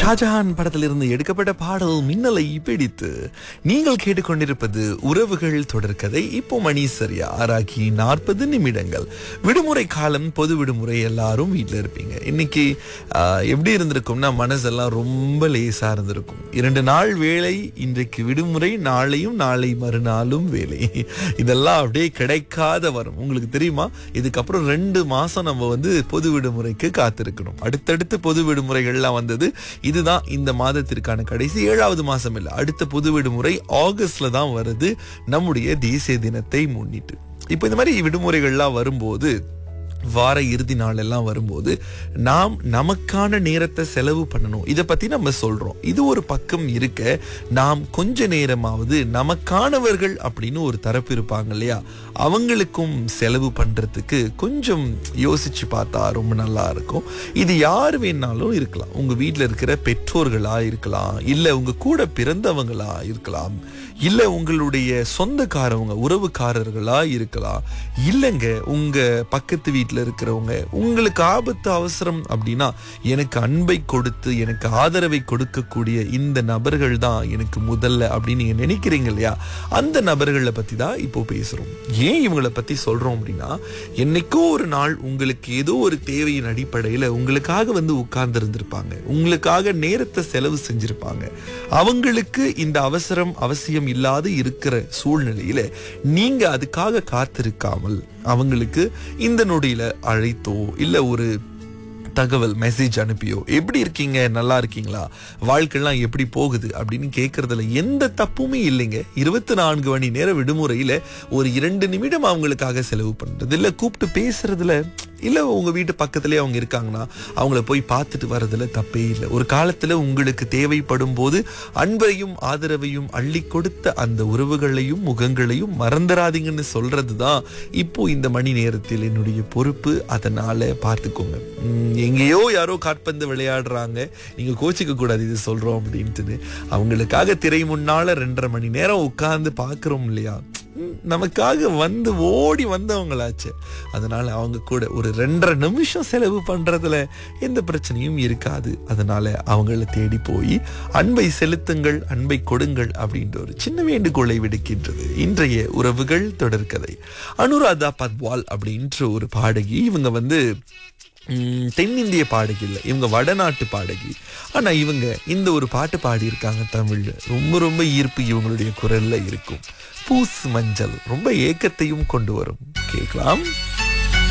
ஷாஜஹான் படத்திலிருந்து எடுக்கப்பட்ட பாடல் மின்னலை பிடித்து நீங்கள் கேட்டுக்கொண்டிருப்பது உறவுகள் தொடர்கதை இப்போ மணி சரியா ஆறாக்கி நாற்பது நிமிடங்கள் விடுமுறை காலம் பொது விடுமுறை எல்லாரும் வீட்டில் இருப்பீங்க இன்னைக்கு ஆஹ், எப்படி இருந்திருக்கும்னா மனசெல்லாம் ரொம்ப லேசா இருந்திருக்கும் இரண்டு நாள் வேலை இன்றைக்கு விடுமுறை நாளையும் நாளை மறுநாளும் வேலை இதெல்லாம் அப்படியே கிடைக்காத வரும் உங்களுக்கு தெரியுமா இதுக்கப்புறம் ரெண்டு மாசம் நம்ம வந்து பொது விடுமுறைக்கு காத்திருக்கணும் அடுத்தடுத்து பொது விடுமுறைகள்லாம் வந்தது இதுதான் இந்த மாதத்திற்கான கடைசி ஏழாவது மாசம் இல்லை அடுத்த பொது விடுமுறை ஆகஸ்ட்ல தான் வருது நம்முடைய தேசிய தினத்தை முன்னிட்டு இப்போ இந்த மாதிரி விடுமுறைகள்லாம் வரும்போது வார இறுதி நாள் எல்லாம் வரும்போது நாம் நமக்கான நேரத்தை செலவு பண்ணணும் இதை பத்தி நம்ம சொல்றோம் இது ஒரு பக்கம் இருக்க நாம் கொஞ்ச நேரமாவது நமக்கானவர்கள் அப்படின்னு ஒரு தரப்பு இருப்பாங்க இல்லையா அவங்களுக்கும் செலவு பண்றதுக்கு கொஞ்சம் யோசிச்சு பார்த்தா ரொம்ப நல்லா இருக்கும் இது யார் வேணாலும் இருக்கலாம் உங்க வீட்டில் இருக்கிற பெற்றோர்களா இருக்கலாம் இல்ல உங்க கூட பிறந்தவங்களா இருக்கலாம் இல்ல உங்களுடைய சொந்தக்காரவங்க உறவுக்காரர்களா இருக்கலாம் இல்லைங்க உங்க பக்கத்து வீட்டில் இருக்கிறவங்க உங்களுக்கு ஆபத்து அவசரம் அப்படின்னா எனக்கு அன்பை கொடுத்து எனக்கு ஆதரவை கொடுக்கக்கூடிய இந்த நபர்கள் தான் எனக்கு முதல்ல அப்படின்னு நீங்க நினைக்கிறீங்க இல்லையா அந்த நபர்களை பத்தி தான் இப்போ பேசுறோம் ஏன் இவங்களை பத்தி சொல்றோம் அப்படின்னா என்னைக்கோ ஒரு நாள் உங்களுக்கு ஏதோ ஒரு தேவையின் அடிப்படையில உங்களுக்காக வந்து உட்கார்ந்து இருந்திருப்பாங்க உங்களுக்காக நேரத்தை செலவு செஞ்சிருப்பாங்க அவங்களுக்கு இந்த அவசரம் அவசியம் இல்லாது இருக்கிற சூழ்நிலையில நீங்க அதுக்காக காத்திருக்காமல் அவங்களுக்கு இந்த நொடியில அழைத்தோ இல்ல ஒரு தகவல் மெசேஜ் அனுப்பியோ எப்படி இருக்கீங்க நல்லா இருக்கீங்களா வாழ்க்கைலாம் எப்படி போகுது அப்படின்னு கேட்கறதுல எந்த தப்புமே இல்லைங்க இருபத்தி நான்கு மணி நேர விடுமுறையில ஒரு இரண்டு நிமிடம் அவங்களுக்காக செலவு பண்றது இல்ல கூப்பிட்டு பேசுறதுல இல்ல உங்க வீட்டு பக்கத்துலயே அவங்க இருக்காங்கன்னா அவங்கள போய் பார்த்துட்டு வர்றதுல தப்பே இல்லை ஒரு காலத்துல உங்களுக்கு தேவைப்படும் போது அன்பையும் ஆதரவையும் அள்ளி கொடுத்த அந்த உறவுகளையும் முகங்களையும் மறந்துடாதீங்கன்னு சொல்றதுதான் இப்போ இந்த மணி நேரத்தில் என்னுடைய பொறுப்பு அதனால பார்த்துக்கோங்க உம், எங்கேயோ யாரோ காற்பந்து விளையாடுறாங்க நீங்க கோச்சிக்க கூடாது இது சொல்றோம் அப்படின்ட்டு அவங்களுக்காக திரை முன்னால ரெண்டரை மணி நேரம் உட்கார்ந்து பாக்குறோம் இல்லையா உம், நமக்காக வந்து ஓடி வந்தவங்களாச்சு அதனால அவங்க கூட ஒரு ரெண்டரை நிமிஷம் செலவு பண்றதுல எந்த பிரச்சனையும் இருக்காது அதனால அவங்கள தேடி போய் அன்பை செலுத்துங்கள் அன்பை கொடுங்கள் அப்படின்ற ஒரு சின்ன வேண்டுகோளை விடுக்கின்றது இன்றைய உறவுகள் தொடர்கதை அனுராதா பத்வால் அப்படின்ற ஒரு பாடகி இவங்க வந்து ம், தென்னிந்திய பாடகி இல்லை இவங்க வடநாட்டு பாடகி ஆனா இவங்க இந்த ஒரு பாட்டு பாடியிருக்காங்க தமிழ்ல ரொம்ப ரொம்ப ஈர்ப்பு இவங்களுடைய குரல்ல இருக்கும் பூஸ் மஞ்சள் ரொம்ப ஏக்கத்தையும் கொண்டு வரும் கேட்கலாம்